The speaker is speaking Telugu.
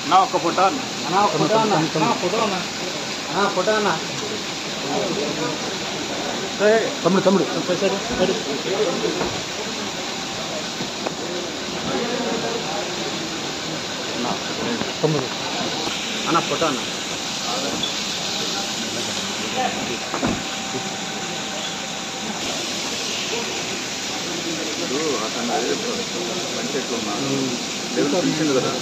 నా ఒక్క ఫోటో అన్న అన్నా ఒక ఫోటో అన్న అన్నా, ఫోటో అన్న అన్నా, ఫోటో అన్న తమ్ముడు తమ్ముడు తమ్ముడు అన్న ఫోటో అన్న ఇప్పుడు అతను అదే మంచి ఎట్లా ఉన్నాడు లెవెల్ పిలిచింది కదా